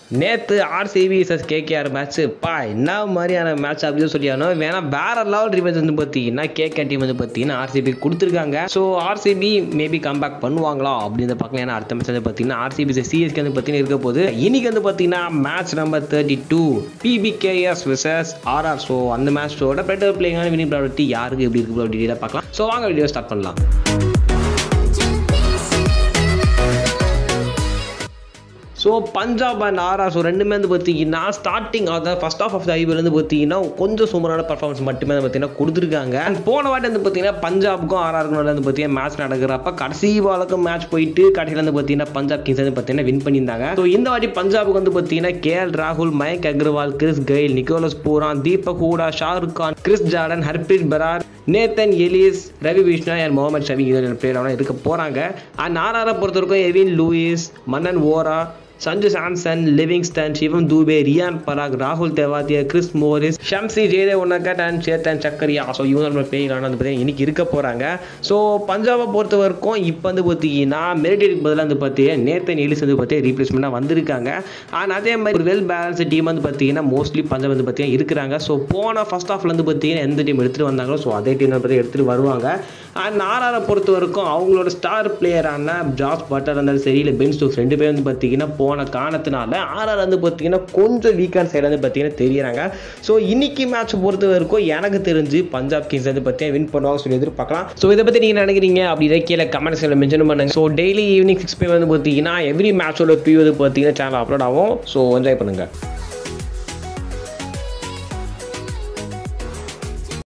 நேற்று RCB versus KKR match பா என்ன மாதிரியான மேட்ச் அப்படின்னு சொல்லியானோம் வேணா வேற லெவல் ரிவெஞ்ச் வந்து பார்த்தீங்கன்னா கேகே டீம் வந்து பார்த்தீங்கன்னா ஆர்சிபி கொடுத்துருக்காங்க ஸோ ஆர்சிபி மேபி கம்பேக் பண்ணுவாங்களா அப்படின்னு பார்க்கலாம் ஏன்னா அடுத்த மேட்ச் வந்து பார்த்தீங்கன்னா ஆர்சிபி சிஎஸ்கே வந்து பார்த்தீங்கன்னா இருக்க போது இன்னைக்கு வந்து பார்த்தீங்கன்னா match number thirty two PBKS versus RR so அந்த மேட்சோட பெட்டர் பிளேயிங்கான வினிங் ப்ராபர்ட்டி யாருக்கு எப்படி இருக்கு டீட்டெயிலாக பார்க்கலாம் ஸோ வாங்க வீடியோ ஸ்டார்ட் பண்ணலாம் so Punjab and RR so ரெண்டுமே வந்து பார்த்தீங்கன்னா ஸ்டார்டிங் அதாவது first of of the IPL வந்து பார்த்தீங்கன்னா கொஞ்சம் சுமாரான பர்ஃபார்மன்ஸ் மட்டுமே வந்து பார்த்தீங்கன்னா கொடுத்துருக்காங்க அண்ட் போன வாட்டி வந்து பார்த்தீங்கன்னா பஞ்சாபுக்கும் ஆர்ஆருக்கும் வந்து பார்த்தீங்கன்னா மேட்ச் நடக்கிறப்ப கடைசி வாளுக்கும் மேட்ச் போயிட்டு கடைசியில் வந்து பார்த்தீங்கன்னா பஞ்சாப் கிங்ஸ் வந்து பார்த்தீங்கன்னா வின் பண்ணியிருந்தாங்க ஸோ இந்த வாட்டி பஞ்சாபுக்கு வந்து பார்த்தீங்கன்னா கேஎல் ராகுல் Mayank Agarwal Chris Gayle Nicholas Pooran Deepak Hooda Shahrukh Khan Chris Jordan Harpreet Brar Nathan Ellis Ravi Bishnoi and Mohammed Shami இது பிளேயர் இருக்க போகிறாங்க அண்ட் ஆர்ஆரை பொறுத்த வரைக்கும் Evin Lewis Manan Vohra Sanju Samson Livingstone Shivam Dube Riyan Parag ராகுல் Tewatia Chris Morris Shamsi Jaydev Unadkat and Chetan Sakariya so இவங்க நம்ம பிளேயரான வந்து பார்த்தீங்கன்னா இன்னைக்கு இருக்க போகிறாங்க ஸோ பஞ்சாபை பொறுத்த வரைக்கும் இப்போ வந்து பார்த்தீங்கன்னா மெரிடேட்டுக்கு பதிலாக வந்து பார்த்தீங்கன்னா நேத்தன் எலிஸ் வந்து பார்த்தீங்கன்னா ரீப்ளேஸ்மெண்ட்டாக வந்திருக்காங்க அண்ட் அதே மாதிரி ஒரு வெல் பேலன்ஸ் டீம் வந்து பார்த்தீங்கன்னா மோஸ்ட்லி பஞ்சாப் வந்து பார்த்தீங்கன்னா இருக்கிறாங்க ஸோ போன ஃபர்ஸ்ட் ஹாஃப்ல வந்து பார்த்தீங்கன்னா எந்த டீம் எடுத்துகிட்டு வந்தாங்களோ ஸோ அதே டீம் வந்து எடுத்துகிட்டு வருவாங்க அண்ட் ஆர்ஆரை பொறுத்த வரைக்கும் அவங்களோட ஸ்டார் பிளேயரான ஜாஸ் பட்டர் இருந்தாலும் சரி இல்லை பென் ஸ்டோக்ஸ் ரெண்டு பேரும் வந்து பார்த்தீங்கன்னா போன காரணத்தினால ஆர்ஆர் வந்து பார்த்தீங்கன்னா கொஞ்சம் வீக்கான சைடு வந்து பார்த்தீங்கன்னா தெரியறாங்க ஸோ இன்னைக்கு மேட்ச் பொறுத்த வரைக்கும் எனக்கு தெரிஞ்சு பஞ்சாப் கிங்ஸ் வந்து பார்த்தீங்கன்னா வின் பண்ணுவாங்க சொல்லி எதிர்பார்க்கலாம் ஸோ இதை பற்றி நீங்கள் நினைக்கிறீங்க அப்படி இதை கீழே கமெண்ட் செக்ஷனில் மென்ஷன் பண்ணுங்க ஸோ டெய்லி ஈவினிங் சிக்ஸ் பே வந்து பார்த்தீங்கன்னா எவ்ரி மேட்சோட ப்ரீ வந்து பார்த்தீங்கன்னா சேனல் அப்லோட் ஆகும் ஸோ என்ஜாய் பண்ணுங்கள்